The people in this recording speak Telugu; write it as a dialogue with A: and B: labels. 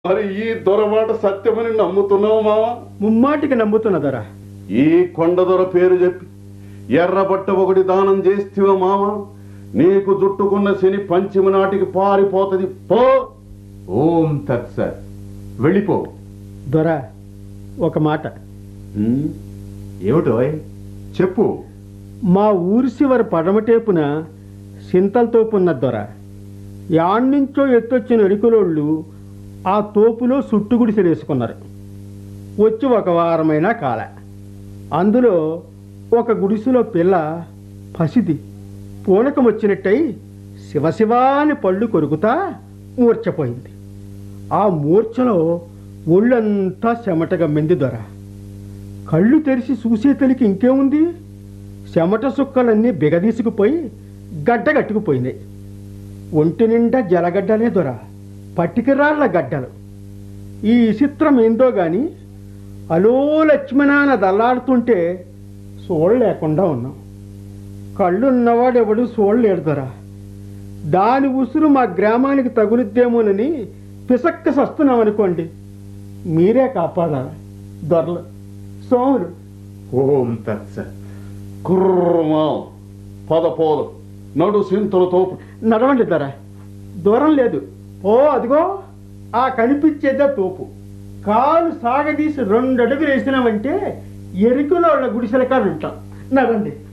A: మరి ఈ దొరమాట సత్యమని నమ్ముతున్నావు మావా
B: ముమ్మాటికి నమ్ముతున్న దొర
A: ఈ కొండ దొర పేరు చెప్పి ఎర్రబట్ట ఒకటి దానం చేస్తేవా మామ నీకు జుట్టుకున్న శని పంచమి నాటికి పారిపోతది పో
C: ఓం తత్సత్ వెళ్ళిపో
B: దొర ఒక మాట
A: ఉమ్,
C: ఏమిటోయ్ చెప్పు
B: మా ఊరి చివరి పడమటేపున సింతలతోపున్న దొర యాడ్నుంచో ఎత్తొచ్చిన ఎరుకులోళ్ళు ఆ తోపులో సుట్టుగుడిసెలు వేసుకున్నారు వచ్చి ఒక వారమైనా కాల అందులో ఒక గుడిసెలో పిల్ల పసిది పూనకం వచ్చినట్టయి శివశివాని పళ్ళు కొరుకుతా మూర్చపోయింది ఆ మూర్ఛలో ఒళ్ళంతా చెమట గమ్మింది దొర కళ్ళు తెరిచి చూసేతలికి ఇంకేముంది చెమట సుక్కలన్నీ బిగదీసుకుపోయి గడ్డ కట్టుకుపోయినాయి ఒంటి నిండా జలగడ్డలే దొర పట్టికరాళ్ల గడ్డలు ఈ చిత్రం ఏందో గాని అలో లక్ష్మణాన దల్లాడుతుంటే చూడలేకుండా ఉన్నాం కళ్ళున్నవాడెవడు చూడలేడు దొర దాని ఉసురు మా గ్రామానికి తగులుద్దేమోనని పిసక్క సస్తున్నాం అనుకోండి మీరే కాపాడాలి దొరలు సోములు
C: ఓం తత్సత్
A: కుర్ర మావ పద పోదు నడు సింతల తోపు
B: నడవండి ధర దూరం లేదు ఓ అదిగో ఆ కనిపించేదే తోపు కాలు సాగదీసి రెండు అడుగులు వేసినామంటే ఎరుకులో గుడిసెల కాడ ఉంటాం నడండి